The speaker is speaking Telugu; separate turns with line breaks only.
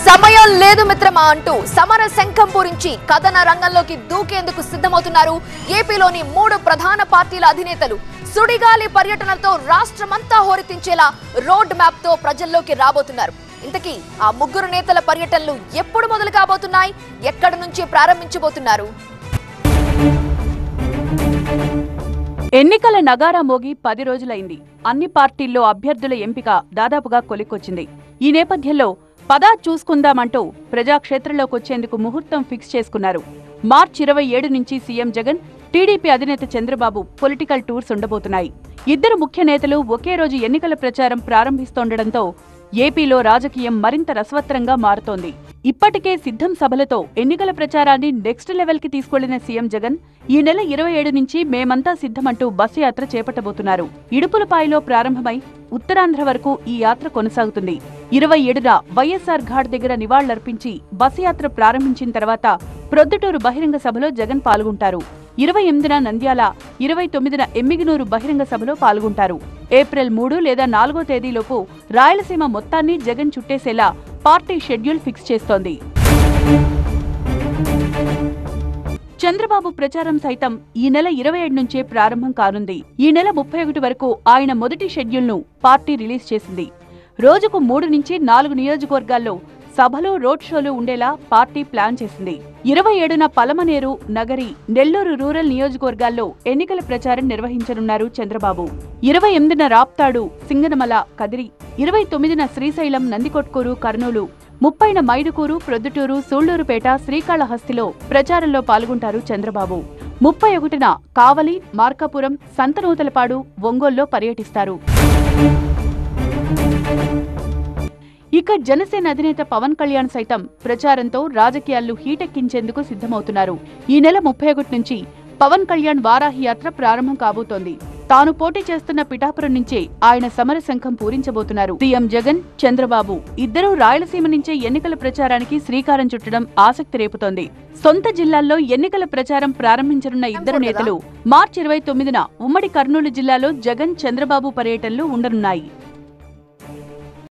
సమయం లేదు మిత్రమా అంటూ సమర శంఖం పూరించి కథన రంగంలోకి దూకేందుకు సిద్ధమవుతున్నారు ఏపీలోని మూడు ప్రధాన పార్టీల అధినేతలు సుడిగాలి పర్యటనలతో రాష్ట్రమంతా హోరెత్తించేలా రోడ్ మ్యాప్ తో ప్రజల్లోకి రాబోతున్నారు ఇంతకీ ఆ ముగ్గురు నేతల పర్యటనలు ఎప్పుడు మొదలు కాబోతున్నాయి ఎక్కడి నుంచి ప్రారంభించబోతున్నారు
ఎన్నికల నగారా మోగి పది రోజులైంది అన్ని పార్టీల్లో అభ్యర్థుల ఎంపిక దాదాపుగా కొలిక్కొచ్చింది ఈ నేపథ్యంలో పదా చూసుకుందామంటూ ప్రజాక్షేత్రంలోకి వచ్చేందుకు ముహూర్తం ఫిక్స్ చేసుకున్నారు మార్చి ఇరవై ఏడు నుంచి సీఎం జగన్ టీడీపీ అధినేత చంద్రబాబు పొలిటికల్ టూర్స్ ఉండబోతున్నాయి ఇద్దరు ముఖ్య నేతలు ఒకే రోజు ఎన్నికల ప్రచారం ప్రారంభిస్తోండటంతో ఏపీలో రాజకీయం మరింత రసవత్రంగా మారుతోంది ఇప్పటికే సిద్ధం సభలతో ఎన్నికల ప్రచారాన్ని నెక్స్ట్ లెవెల్ కి తీసుకెళ్లిన సీఎం జగన్ ఈ నెల ఇరవై ఏడు నుంచి మేమంతా సిద్ధమంటూ బస్సు యాత్ర చేపట్టబోతున్నారు ఇడుపులపాయలో ప్రారంభమై ఉత్తరాంధ్ర వరకు ఈ యాత్ర కొనసాగుతుంది ఇరవై ఏడున వైఎస్ఆర్ ఘాట్ దగ్గర నివాళులర్పించి బస్సు యాత్ర ప్రారంభించిన తర్వాత ప్రొద్దుటూరు బహిరంగ సభలో జగన్ పాల్గొంటారు ఇరవై ఎనిమిదిన నంద్యాల ఇరవై తొమ్మిదిన ఎమ్మిగినూరు బహిరంగ సభలో పాల్గొంటారు ఏప్రిల్ మూడు లేదా నాలుగో తేదీలోపు రాయలసీమ మొత్తాన్ని జగన్ చుట్టేసేలా పార్టీ షెడ్యూల్ ఫిక్స్ చేస్తోంది చంద్రబాబు ప్రచారం సైతం ఈ నెల ఇరవై ఏడు నుంచే ప్రారంభం కానుంది ఈ నెల ముప్పై ఒకటి వరకు ఆయన మొదటి షెడ్యూల్ను పార్టీ రిలీజ్ చేసింది రోజుకు మూడు నుంచి నాలుగు నియోజకవర్గాల్లో సభలు రోడ్ షోలు ఉండేలా పార్టీ ప్లాన్ చేసింది ఇరవై ఏడున పలమనేరు నగరి నెల్లూరు రూరల్ నియోజకవర్గాల్లో ఎన్నికల ప్రచారం నిర్వహించనున్నారు చంద్రబాబు ఇరవై ఎనిమిదిన రాప్తాడు సింగనమల కదిరి ఇరవై తొమ్మిదిన శ్రీశైలం నందికొట్కూరు కర్నూలు ముప్పైన మైదుకూరు ప్రొద్దుటూరు సూళ్లూరుపేట శ్రీకాళహస్తిలో ప్రచారంలో పాల్గొంటారు చంద్రబాబు ముప్పై ఒకటిన కావలి మార్కాపురం సంతనూతలపాడు ఒంగోల్లో పర్యటిస్తారు ఇక జనసేన అధినేత పవన్ కళ్యాణ్ సైతం ప్రచారంతో రాజకీయాల్లో హీటెక్కించేందుకు సిద్ధమవుతున్నారు ఈ నెల ముప్పై ఒకటి నుంచి పవన్ కళ్యాణ్ వారాహి యాత్ర ప్రారంభం కాబోతోంది తాను పోటీ చేస్తున్న పిఠాపురం నుంచే ఆయన సమర శంఖం పూరించబోతున్నారు సీఎం జగన్ చంద్రబాబు ఇద్దరూ రాయలసీమ నుంచే ఎన్నికల ప్రచారానికి శ్రీకారం చుట్టడం ఆసక్తి రేపుతోంది సొంత జిల్లాల్లో ఎన్నికల ప్రచారం ప్రారంభించనున్న ఇద్దరు నేతలు మార్చి ఇరవై తొమ్మిదిన ఉమ్మడి కర్నూలు జిల్లాలో జగన్ చంద్రబాబు పర్యటనలు ఉండనున్నాయి